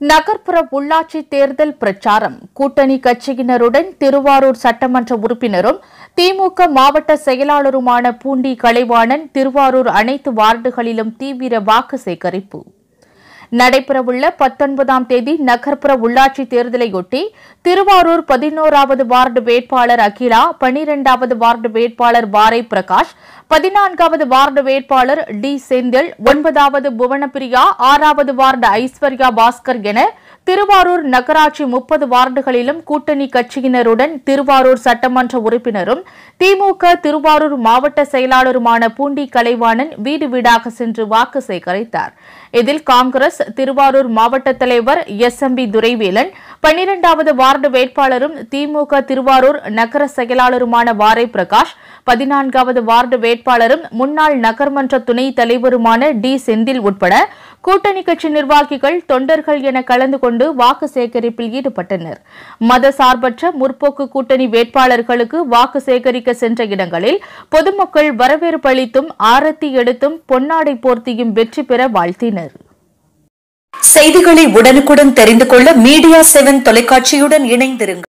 நகர்ப்புற உள்ளாட்சி தேர்தல் பிரச்சாரம் கூட்டணி கட்சியினருடன் திருவாரூர் சட்டமன்ற உறுப்பினரும் திமுக மாவட்ட செயலாளருமான பூண்டி கலைவாணன் திருவாரூர் அனைத்து வார்டுகளிலும் தீவிர வாக்கு சேகரிப்பு நடைபெறவுள்ள பத்தொன்பதாம் தேதி நகர்ப்புற உள்ளாட்சி தேர்தலையொட்டி திருவாரூர் பதினோராவது வார்டு வேட்பாளர் அகிலா பனிரெண்டாவது வார்டு வேட்பாளர் வாரை பிரகாஷ் பதினான்காவது வார்டு வேட்பாளர் டி செந்தில் ஒன்பதாவது புவனப்பிரியா ஆறாவது வார்டு ஐஸ்வர்யா பாஸ்கர் என திருவாரூர் நகராட்சி முப்பது வார்டுகளிலும் கூட்டணி கட்சியினருடன் திருவாரூர் சட்டமன்ற உறுப்பினரும் திமுக திருவாரூர் மாவட்ட செயலாளருமான பூண்டி கலைவாணன் வீடு வீடாக சென்று வாக்கு சேகரித்தார் இதில் காங்கிரஸ் திருவாரூர் மாவட்ட தலைவர் எஸ் எம் பி துரைவேலன் பன்னிரண்டாவது வார்டு வேட்பாளரும் திமுக திருவாரூர் நகர செயலாளருமான வாரை பிரகாஷ் பதினான்காவது வார்டு வேட்பாளரும் முன்னாள் நகர்மன்ற துணைத் தலைவருமான டி செந்தில் உட்பட கூட்டணி கட்சி நிர்வாகிகள் தொண்டர்கள் என கலந்து கொண்டு வாக்கு சேகரிப்பில் ஈடுபட்டனர் மத சார்பற்ற முற்போக்கு கூட்டணி வேட்பாளர்களுக்கு வாக்கு சேகரிக்க சென்ற இடங்களில் பொதுமக்கள் வரவேற்பு அளித்தும் ஆரத்தி எடுத்தும் பொன்னாடை போர்த்தியும் வெற்றி பெற வாழ்த்தினர் செய்திகளை உடனுக்குடன் தெரிந்து கொள்ள மீடியா செவன் தொலைக்காட்சியுடன் இணைந்திருங்கள்